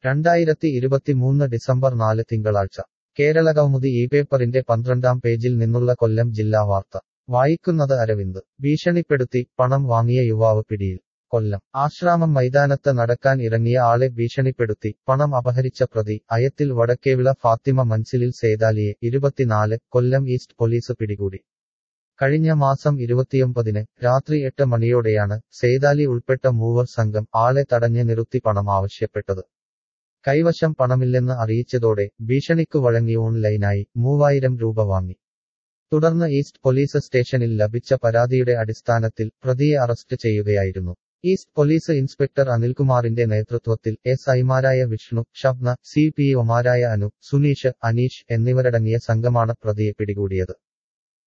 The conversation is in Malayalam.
രണ്ടായിരത്തി ഇരുപത്തിമൂന്ന് ഡിസംബർ നാല് തിങ്കളാഴ്ച കേരള കൗമുദി ഈ പേപ്പറിന്റെ പന്ത്രണ്ടാം പേജിൽ നിന്നുള്ള കൊല്ലം ജില്ലാ വാർത്ത വായിക്കുന്നത് അരവിന്ദ് ഭീഷണിപ്പെടുത്തി പണം വാങ്ങിയ യുവാവ് പിടിയിൽ കൊല്ലം ആശ്രാമം മൈതാനത്ത് നടക്കാൻ ഇറങ്ങിയ ആളെ ഭീഷണിപ്പെടുത്തി പണം അപഹരിച്ച പ്രതി അയത്തിൽ വടക്കേവിള ഫാത്തിമ മൻസിലിൽ സേതാലിയെ ഇരുപത്തിനാല് കൊല്ലം ഈസ്റ്റ് പോലീസ് പിടികൂടി കഴിഞ്ഞ മാസം ഇരുപത്തിയൊമ്പതിന് രാത്രി എട്ട് മണിയോടെയാണ് സേതാലി ഉൾപ്പെട്ട മൂവർ സംഘം ആളെ തടഞ്ഞ് നിർത്തി പണം ആവശ്യപ്പെട്ടത് കൈവശം പണമില്ലെന്ന് അറിയിച്ചതോടെ ഭീഷണിക്കു വഴങ്ങി ഓൺലൈനായി മൂവായിരം രൂപ വാങ്ങി തുടർന്ന് ഈസ്റ്റ് പോലീസ് സ്റ്റേഷനിൽ ലഭിച്ച പരാതിയുടെ അടിസ്ഥാനത്തിൽ പ്രതിയെ അറസ്റ്റ് ചെയ്യുകയായിരുന്നു ഈസ്റ്റ് പോലീസ് ഇൻസ്പെക്ടർ അനിൽകുമാറിന്റെ നേതൃത്വത്തിൽ എസ് ഐമാരായ വിഷ്ണു ഷബ്ന സി പി ഒമാരായ അനു സുനീഷ് അനീഷ് എന്നിവരടങ്ങിയ സംഘമാണ് പ്രതിയെ പിടികൂടിയത്